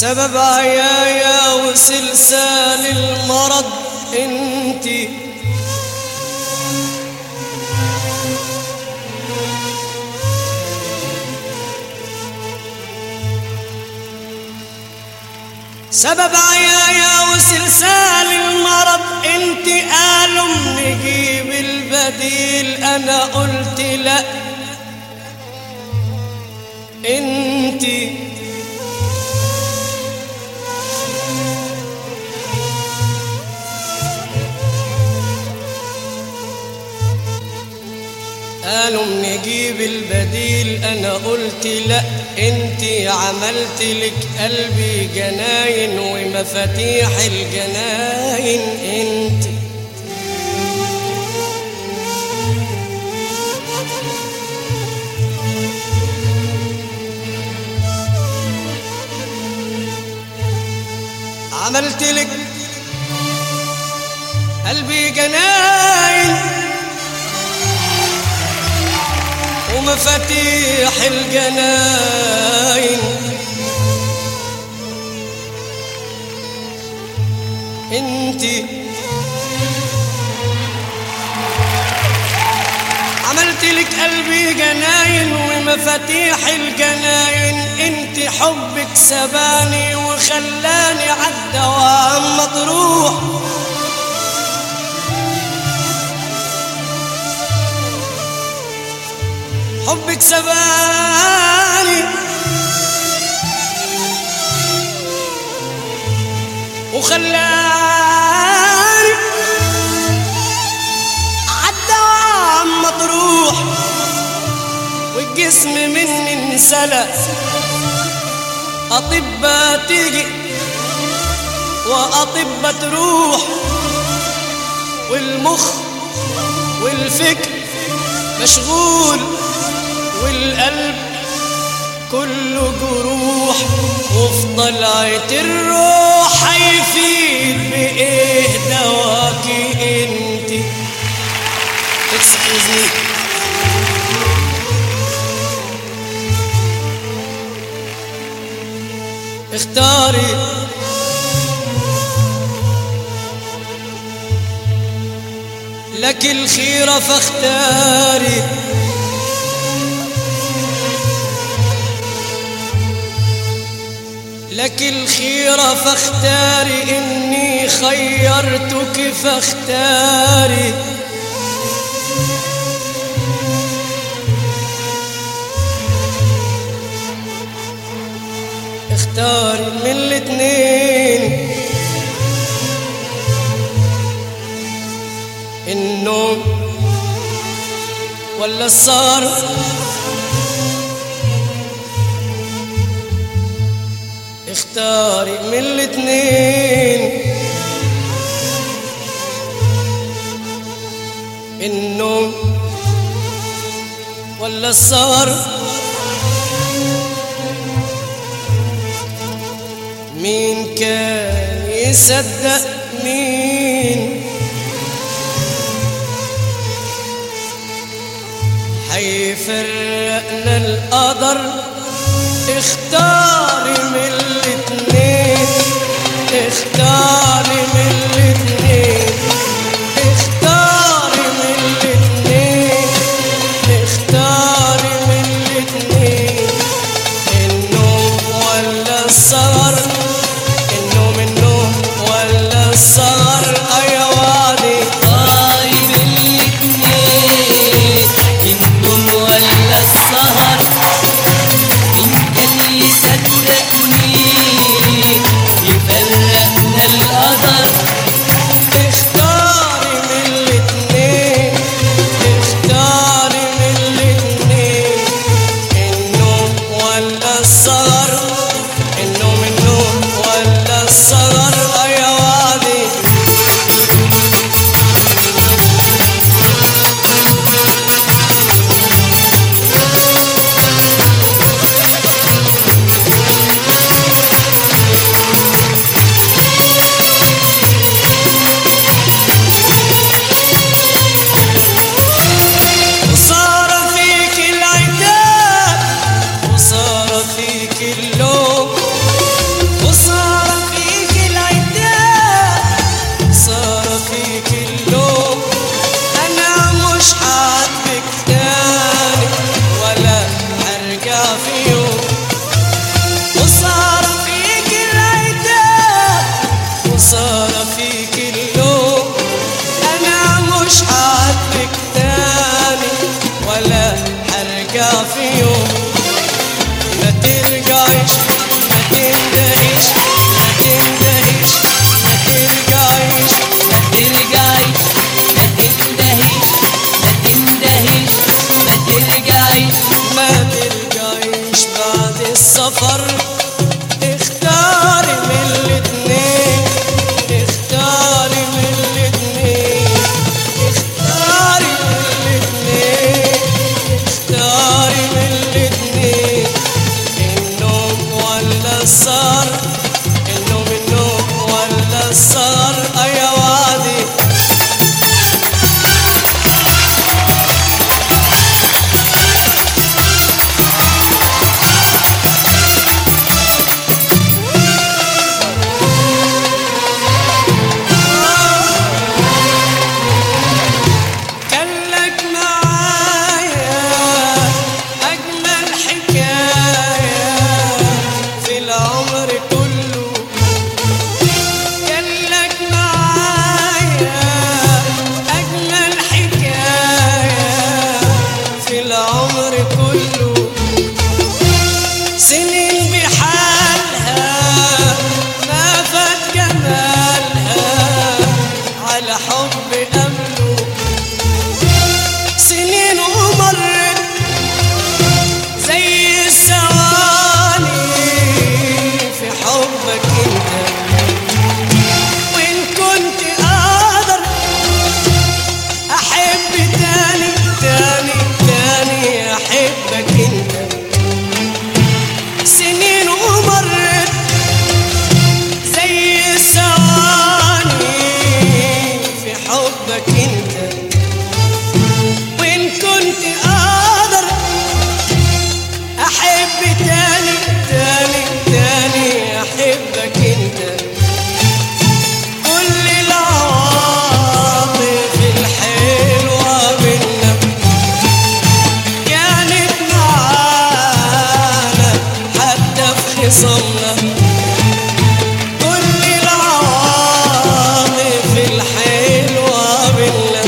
سبب عيايا وسلسال المرض انتي سبب عيايا وسلسال المرض انت قالوا نجيب البديل انا قلت لا انت قالوا نجيب البديل انا قلت لا انت عملت لك قلبي جناين ومفاتيح الجناين انت عملت لك قلبي جناين ومفاتيح الجناين انتي عملت لك قلبي جناين ومفاتيح الجناين انت حبك سباني وخلاني عالدوام مطروح حبك سباني وخلاني عالدوام مطروح والجسم مني انسلى أطباء تيجي وأطباء تروح والمخ والفكر مشغول والقلب كله جروح وفي طلعة الروح هيفيد بإيه دواكي انت اكسكيوز مي اختاري لك الخيرة فاختاري لك الخيرة فاختاري إني خيرتك فاختاري اختاري من الاتنين النوم ولا السهر اختاري من الاتنين النوم ولا السهر مين كان يصدق مين حيفرقنا القدر اختاري من الاتنين اختاري من الاتنين اختاري من الاتنين اختاري من الاتنين النوم ولا السهر النوم النوم ولا السهر ايا وادي طايب الاتنين النوم ولا السهر مين كان يصدقني يفرقنا القدر اختاري من الاتنين اختاري من الاتنين النوم ولا السهر النوم النوم ولا السهر يا وادي وصار فيك العتاب وصار فيك اللوم حرقة في يوم ما ترجعش ما تندهش ما تندهش ما ترجعش ما ترجعيش ما تندهيش ما تندهيش ما ترجعيش ما ترجعيش بعد السفر اختاري من الاتنين اختاري من الاتنين اختاري من الاتنين اختاري من الاتنين النوم ولا السهر النوم النوم ولا السهر يا وادي كان لك معايا أجمل حكاية في العمر كله كان لك معايا أجمل حكاية في العمر كله سنين بحالها ما فات جمالها على حب قبله سنين ومرت زي الثواني في حبك انت وان كنت اقدر احب تاني تاني تاني احبك انت سنين ومرت زي الثواني في حبك انت وإن كنت أقدر أحب تاني تاني تاني أحبك أنت كل العواطف الحلوة منا كانت معانا حتى في خصامنا كل العواطف الحلوة منا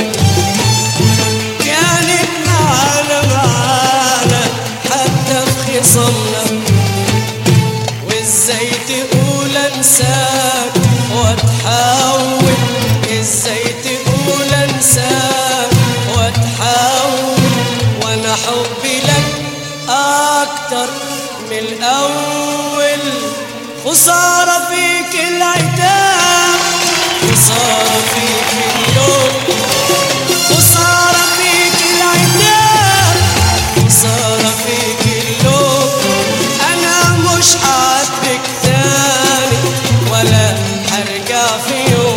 كانت معانا معانا حتى في خصامنا وازاي تقول انساك واتحول ازاي تقول انساك واتحول وانا حبي لك اكتر من الاول خسارة فيك العتاب خسارة فيك اليوم خسارة فيك العتاب خسارة فيك اللوم أنا مش حاسبك تاني ولا هرجع في يوم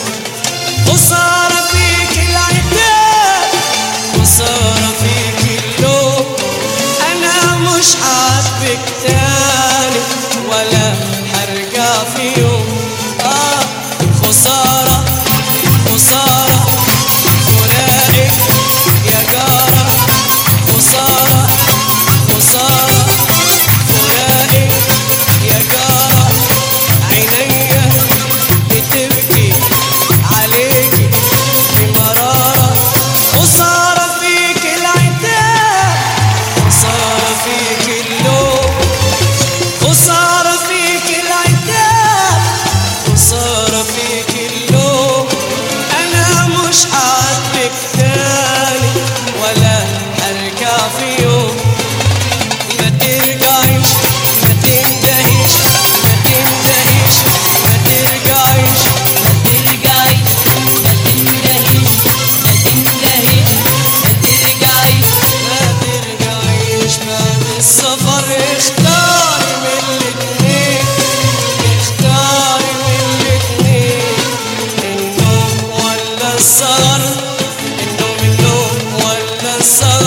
خسارة فيك العتاب خسارة فيك اللوم أنا مش حاسبك تاني ولا هرجع في يوم آه خسارة خسارة فراقك يا جارة خسارة خسارة فراقك يا جارة عينيا بتبكي عليكي بمرارة خسارة فيك العتاب خسارة فيك اللوم خسارة فيك العتاب خسارة فيك اللوم أنا مش حاسبك تاني ولا هرجع في يوم ما ترجعيش ما تندهيش ما تندهيش ما ترجعيش ما ترجعيش ما تندهيش ما تندهيش ما ترجعيش ما ترجعيش بعد السفر اختاري من الاتنين اختاري من الاتنين النوم ولا السهر النوم النوم ولا السهر